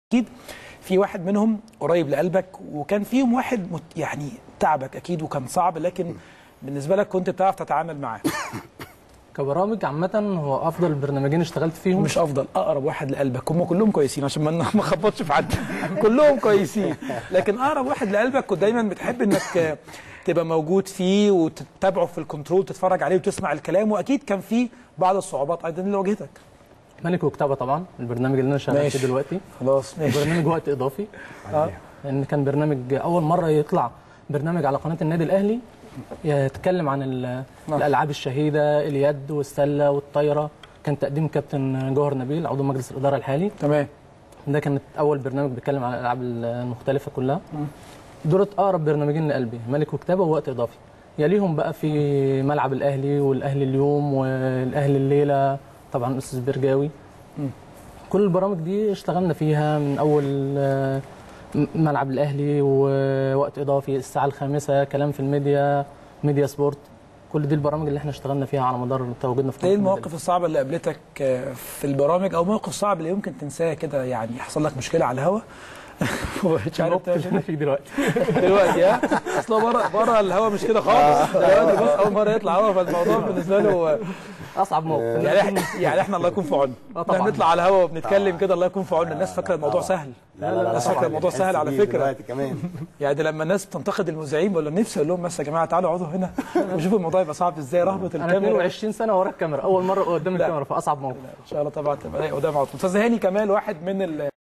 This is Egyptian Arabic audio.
اكيد في واحد منهم قريب لقلبك وكان فيهم واحد مت يعني تعبك اكيد وكان صعب لكن بالنسبه لك كنت بتعرف تتعامل معاه كبرامج عامة هو أفضل برنامجين اشتغلت فيهم مش افضل اقرب واحد لقلبك هم كلهم كويسين عشان ما ما اخبطش في حد كلهم كويسين لكن اقرب واحد لقلبك كنت دايما بتحب انك تبقى موجود فيه وتتابعه في الكنترول تتفرج عليه وتسمع الكلام واكيد كان في بعض الصعوبات ايضا اللي واجهتك ملك وكتابة طبعا البرنامج اللي أنا شغال ماشي. فيه دلوقتي خلاص ماشي برنامج وقت إضافي اه لأن كان برنامج أول مرة يطلع برنامج على قناة النادي الأهلي يتكلم عن ال- نعم. الألعاب الشهيدة اليد والسلة والطايرة كان تقديم كابتن جوهر نبيل عضو مجلس الإدارة الحالي تمام ده كانت أول برنامج بيتكلم عن الألعاب المختلفة كلها دولت أقرب برنامجين لقلبي ملك وكتابة ووقت إضافي يليهم بقى في ملعب الأهلي والأهلي اليوم والأهلي الليلة طبعا الأستاذ برجاوي مم. كل البرامج دي اشتغلنا فيها من أول آه، م- ملعب الأهلي ووقت إضافي الساعة الخامسة كلام في الميديا ميديا سبورت كل دي البرامج اللي احنا اشتغلنا فيها على مدار تواجدنا في ايه قناة المواقف الصعبه اللي قابلتك آه، في البرامج او موقف صعب اللي يمكن تنساه كده يعني حصل لك مشكله على الهوا مش عارف الموقف اللي تعمل احنا فيه دلوقتي دلوقتي ها اصل هو بره بره الهوا مش كده خالص دلوقتي بص اول مره يطلع هوا فالموضوع بالنسبه له أصعب موقف يعني احنا يعني احنا الله يكون في عوننا آه طبعاً. احنا نطلع على الهوا وبنتكلم كده الله يكون في عوننا الناس فاكره الموضوع سهل لا لا لا الناس طبعاً. فاكره الموضوع سهل على بحس بيه فكره دلوقتي كمان يعني ده لما الناس بتنتقد المذيعين بقول لهم نفسي اقول لهم بس يا جماعه تعالوا اقعدوا هنا وشوفوا الموضوع يبقى صعب ازاي رهبه أنا الكاميرا 22 سنة ورا الكاميرا أول مرة قدام الكاميرا فأصعب موقف ان شاء الله طبعا تبقى قدام على طول استاذ هاني كمال واحد من ال